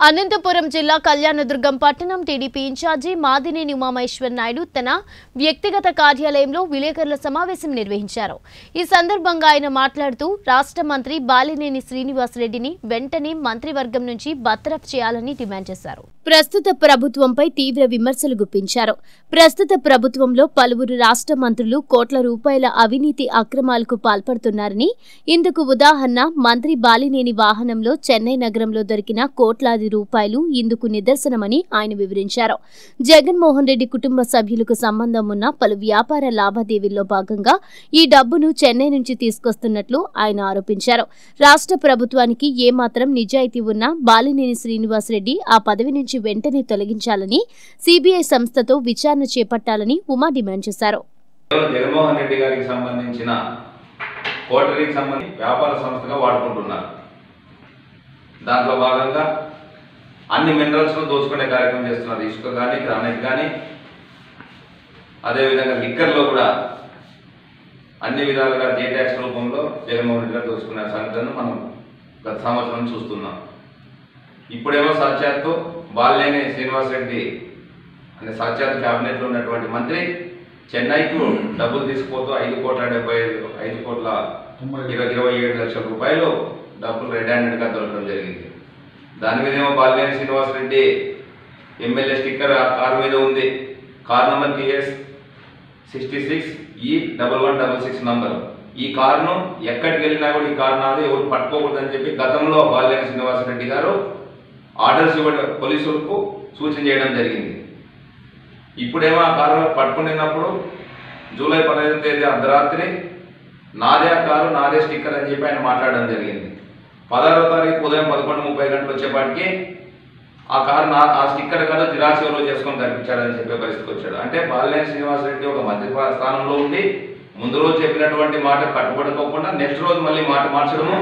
అనంతపురం జిల్లా కళ్యాణదుర్గం పట్టణం TDP incharge Madineni Umamaheswar Naidu తన వ్యక్తిగత కార్యాలయంలో విలేకరుల సమావేశం నిర్వహించారు ఈ సందర్భంగా ఆయన మాట్లాడుతూ రాష్ట్ర మంత్రి బాలినేని శ్రీనివాసరెడ్డిని వెంటనే మంత్రివర్గం నుంచి బర్తరఫ్ చేయాలని డిమాండ్ చేశారు ప్రస్తుత ప్రభుత్వంపై తీవ్ర విమర్శలు గుప్పించారు ప్రస్తుత ప్రభుత్వంలో పలువురు రాష్ట్ర మంత్రులు కోట్ల రూపాయల అవినీతి అక్రమాలకు పాల్పడుతున్నారని ఇందుకు ఉదాహరణ మంత్రి బాలినేని వాహనంలో చెన్నై నగరంలో దొరికిన కోట్లాది రూపాయలు ఇందుకు నిదర్శనమని ఆయన వివరించారు జగన్మోహన్ రెడ్డి కుటుంబ సభ్యులకు సంబంధం ఉన్న పలు వ్యాపార లావాదేవీల్లో భాగంగా ఈ డబ్బును చెన్నై నుంచి తీసుకొస్తున్నట్లు ఆయన ఆరోపించారు రాష్ట్ర ప్రభుత్వానికి ఏమాత్రం నిజాయితీ ఉన్నా బాలినేని శ్రీనివాసరెడ్డి ఆ పదవి నుంచి వెంటనే తొలగించాలని సిబిఐ సంస్థతో విచారణ చేపట్టాలని ఉమా డిమాండ్ చేశారు కేవలం జగన్మోహన్ రెడ్డి గారికి సంబంధించిన కోటరీకి సంబంధించి వ్యాపార సంస్థగా వాడుకుంటున్నారు దాంట్లో భాగంగా అన్ని మినరల్స్ దోచుకునే కార్యక్రమం చేస్తున్నారు ఇసుక కానీ గ్రానైట్ కానీ అదేవిధంగా లిక్కర్లో కూడా అన్ని విధాలుగా జే ట్యాక్స్ రూపంలో జగన్మోహన్ రెడ్డి గారు దోచుకునే సంఘటనను మనం గత సంవత్సరం నుంచి చూస్తున్నాం ఇప్పుడేమో సాక్షాత్తు బాలినేని శ్రీనివాసరెడ్డి అనే సాక్షాత్ క్యాబినెట్లో ఉన్నటువంటి మంత్రి చెన్నైకు డబ్బులు తీసుకుపోతూ ఐదు కోట్ల డెబ్బై ఐదు ఐదు కోట్ల ఇరవై ఇరవై ఏడు లక్షల రూపాయలు డబ్బులు రెడ్ హ్యాండెడ్గా దొరకడం జరిగింది దాని మీద ఏమో బాలినేని శ్రీనివాసరెడ్డి ఎమ్మెల్యే స్టిక్కర్ ఆ కారు మీద ఉంది car number TS sixty six E double one double six number ఈ కారును ఎక్కడికి వెళ్ళినా కూడా ఈ కారు నాది ఎవరు పట్టుకోకూడదని చెప్పి గతంలో బాలినేని శ్రీనివాసరెడ్డి గారు ఆర్డర్స్ ఇవ్వడం పోలీసులకు సూచన చేయడం జరిగింది ఇప్పుడేమో ఆ కారు పట్టుకునినప్పుడు జూలై పదహైదు తేదీ అర్ధరాత్రి నాదే ఆ కారు నాదే స్టిక్కర్ అని చెప్పి ఆయన మాట్లాడడం జరిగింది పదహారో తారీఖు ఉదయం పదకొండు ముప్పై గంటలు వచ్చేపాటికి ఆ కారు నా ఆ స్టిక్కర్ కాదు జిరాక్స్ ఎవరో చేసుకొని కనిపించాడని చెప్పే పరిస్థితికి వచ్చాడు అంటే బాలినేని శ్రీనివాసరెడ్డి ఒక మధ్య స్థానంలో ఉండి ముందు రోజు చెప్పినటువంటి మాట కట్టుబడుకోకుండా నెక్స్ట్ రోజు మళ్ళీ మాట మార్చడము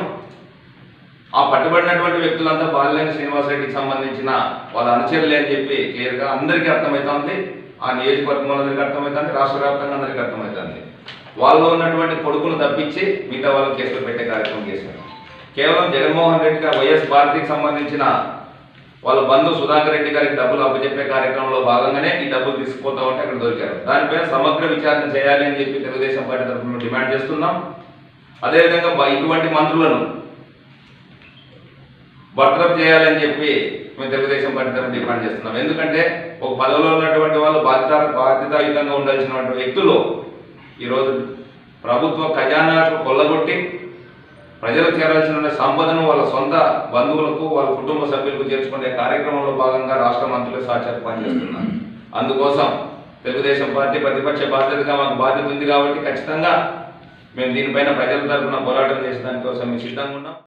ఆ పట్టుబడినటువంటి వ్యక్తులంతా బాలినేని శ్రీనివాసరెడ్డికి సంబంధించిన వాళ్ళ అనుచరులే అని చెప్పి క్లియర్గా అందరికీ అర్థమవుతోంది ఆ నియోజకవర్గం అందరికీ అర్థమవుతుంది రాష్ట్ర వ్యాప్తంగా అందరికీ అర్థమవుతుంది వాళ్ళలో ఉన్నటువంటి కొడుకును తప్పించి మిగతా వాళ్ళకి కేసులు పెట్టే కార్యక్రమం చేశారు కేవలం జగన్మోహన్ రెడ్డి గారు వైఎస్ భారతికి సంబంధించిన వాళ్ళ బంధువు సుధాకర్ రెడ్డి గారికి డబ్బులు అప్పచెప్పే కార్యక్రమంలో భాగంగానే ఈ డబ్బులు తీసుకుపోతా ఉంటే అక్కడ దొరికారు దానిపైన సమగ్ర విచారణ చేయాలి అని చెప్పి తెలుగుదేశం పార్టీ తరఫున డిమాండ్ చేస్తున్నాం అదేవిధంగా బ- ఇటువంటి మంత్రులను బర్తరఫ్ చేయాలని చెప్పి మేము తెలుగుదేశం పార్టీ తరఫున డిమాండ్ చేస్తున్నాం ఎందుకంటే ఒక పదవిలో ఉన్నటువంటి వాళ్ళు బాధ్యత బాధ్యతాయుతంగా ఉండాల్సినటువంటి వ్యక్తులు ఈరోజు ప్రభుత్వ ఖజానాకు కొల్లగొట్టి ప్రజలకు చేరాల్సిన సంపదను వాళ్ళ సొంత బంధువులకు వాళ్ళ కుటుంబ సభ్యులకు చేర్చుకునే కార్యక్రమంలో భాగంగా రాష్ట్ర మంత్రులు సాక్షాత్ పనిచేస్తున్నారు అందుకోసం తెలుగుదేశం పార్టీ ప్రతిపక్ష బాధ్యతగా మాకు బాధ్యత ఉంది కాబట్టి ఖచ్చితంగా మేము దీనిపైన ప్రజల తరఫున పోరాటం చేసే దానికోసం మేము సిద్ధంగా ఉన్నాం